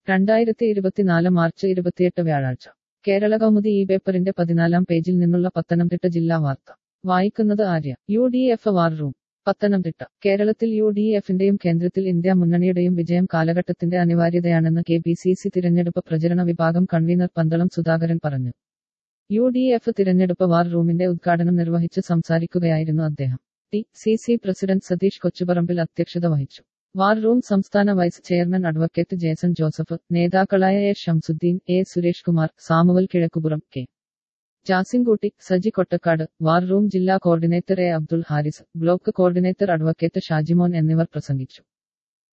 രണ്ടായിരത്തി ഇരുപത്തിനാല് മാർച്ച് ഇരുപത്തിയെട്ട് വ്യാഴാഴ്ച കേരള കൗമുദി ഈ പേപ്പറിന്റെ പതിനാലാം പേജിൽ നിന്നുള്ള പത്തനംതിട്ട ജില്ലാ വാർത്ത വായിക്കുന്നത് Arya U D F war room Pathanamthitta കേരളത്തിൽ യു ഡി എഫിന്റെയും കേന്ദ്രത്തിൽ ഇന്ത്യ മുന്നണിയുടെയും വിജയം കാലഘട്ടത്തിന്റെ അനിവാര്യതയാണെന്ന് കെ പി സി സി തിരഞ്ഞെടുപ്പ് പ്രചരണ വിഭാഗം കൺവീനർ പന്തളം സുധാകരൻ പറഞ്ഞു യു ഡി എഫ് തിരഞ്ഞെടുപ്പ് വാർ റൂമിന്റെ ഉദ്ഘാടനം നിർവഹിച്ച് സംസാരിക്കുകയായിരുന്നു അദ്ദേഹം T C C president Satheesh Kochuparambil അധ്യക്ഷത വഹിച്ചു വാർ റൂം സംസ്ഥാന vice chairman advocate Jason Joseph നേതാക്കളായ A Shamsuddin A Suresh Kumar Samuel Kizhakkupuram K Jasinkutty Saji Kottakkad war room ജില്ലാ coordinator A Abdul Haris block coordinator advocate Shajimon എന്നിവർ പ്രസംഗിച്ചു